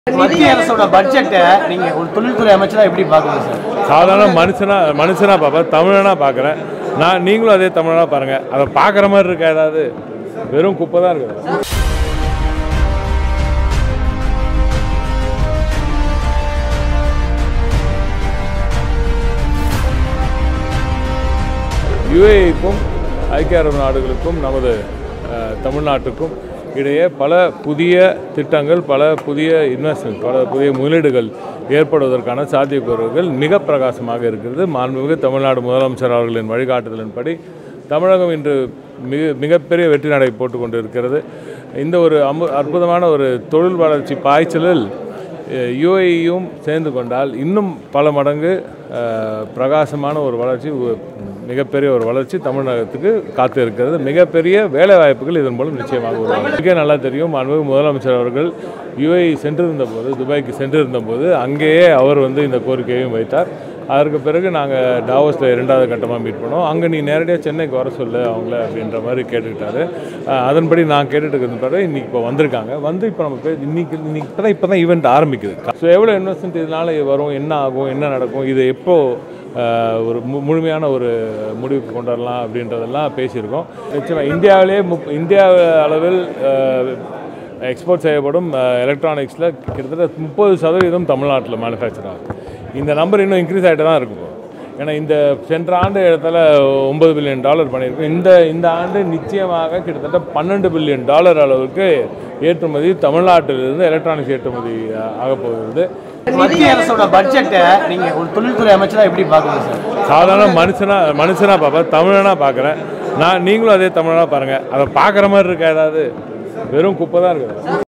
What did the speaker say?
மத்திய அரசோட பட்ஜெட்டை நீங்க ஒரு தொழில்துறை அமைச்சரா எப்படி பாக்குறீங்க சார் சாதாரண மனுஷனா மனுஷனா பார்ப்பேன் தமிழனா பார்க்குறேன் நான் நீங்களும் அதே தமிழனா பாருங்க அதை பார்க்குற மாதிரி இருக்கா ஏதாவது வெறும் குப்பை தான் இருக்குது யுஏஇக்கும் ஐக்கிய அரபு நாடுகளுக்கும் நமது அஹ், தமிழ்நாட்டுக்கும் இடையே பல புதிய திட்டங்கள் பல புதிய இன்வெஸ்ட்மெண்ட் பல புதிய முதலீடுகள் ஏற்படுவதற்கான சாத்தியக்கூறுகள் மிக பிரகாசமாக இருக்கிறது மாண்புமிகு தமிழ்நாடு முதலமைச்சர் அவர்களின் வழிகாட்டுதலின்படி தமிழகம் இன்று மிக மிகப்பெரிய வெற்றி நடை போட்டுக் கொண்டு இருக்கிறது இந்த ஒரு அமு அற்புதமான ஒரு தொழில் வளர்ச்சி பாய்ச்சலில் யுஏயும் சேர்ந்து கொண்டால் இன்னும் பல மடங்கு அஹ், பிரகாசமான ஒரு வளர்ச்சி உ- மிகப்பெரிய ஒரு வளர்ச்சி தமிழகத்துக்கு காத்து இருக்கிறது மிகப்பெரிய வேலை வாய்ப்புகள் இதன் மூலம் நிச்சயமாக உருவாகும் எனக்கே நல்லா தெரியும் மாண்புமிகு முதலமைச்சர் அவர்கள் யுஏஇ சென்றிருந்த போது துபாய்க்கு சென்றிருந்த போது அங்கேயே அவர் வந்து இந்த கோரிக்கையையும் வைத்தார் அதற்கு பிறகு நாங்கள் டாவோஸில் இரண்டாவது கட்டமாக மீட் பண்ணோம் அங்கே நீ நேரடியாக சென்னைக்கு வர சொல்லு அவங்கள அப்படின்ற மாதிரி கேட்டுக்கிட்டாரு அஹ் அதன்படி நான் கேட்டுட்டு இருக்கிறது பிறகு இன்றைக்கி இப்போ வந்திருக்காங்க வந்து இப்போ நம்ம பே இன்னைக்கு இன்னைக்கு இப்போ தான் இப்போ தான் ஈவெண்ட் ஆரம்பிக்குது ஸோ எவ்வளோ இன்வெஸ்ட்மெண்ட் இதனால் வரும் என்ன ஆகும் என்ன நடக்கும் இது எப்போ அஹ், ஒரு மு முழுமையான ஒரு முடிவுக்கு கொண்டு வரலாம் அப்படின்றதெல்லாம் பேசியிருக்கோம் நிச்சயமாக இந்தியாவிலே முப் இந்தியா அளவில் எக்ஸ்போர்ட் செய்யப்படும் எலக்ட்ரானிக்ஸில் கிட்டத்தட்ட முப்பது சதவீதம் தமிழ்நாட்டில் மேனுஃபேக்சர் ஆகும் இந்த நம்பர் இன்னும் இன்க்ரீஸ் ஆகிட்டு தான் இருக்கும் ஏன்னா இந்த சென்ற ஆண்டு இடத்துல ஒன்பது பில்லியன் டாலர் பண்ணியிருக்கோம் இந்த இந்த ஆண்டு நிச்சயமாக கிட்டத்தட்ட பன்னெண்டு பில்லியன் டாலர் அளவுக்கு ஏற்றுமதி தமிழ்நாட்டிலிருந்து எலக்ட்ரானிக்ஸ் ஏற்றுமதி அஹ், ஆகப் போகிறது மத்திய அரசோட பட்ஜெட்டை நீங்க ஒரு தொழில்துறை அமைச்சரா எப்படி பாக்குறீங்க சார் சாதாரண மனுஷனா மனுஷனா பார்ப்பேன் தமிழனா பார்க்குறேன் நான் நீங்களும் அதே தமிழனா பாருங்கள் அதை பார்க்குற மாதிரி இருக்கா ஏதாவது வெறும் குப்பை தான் இருக்குது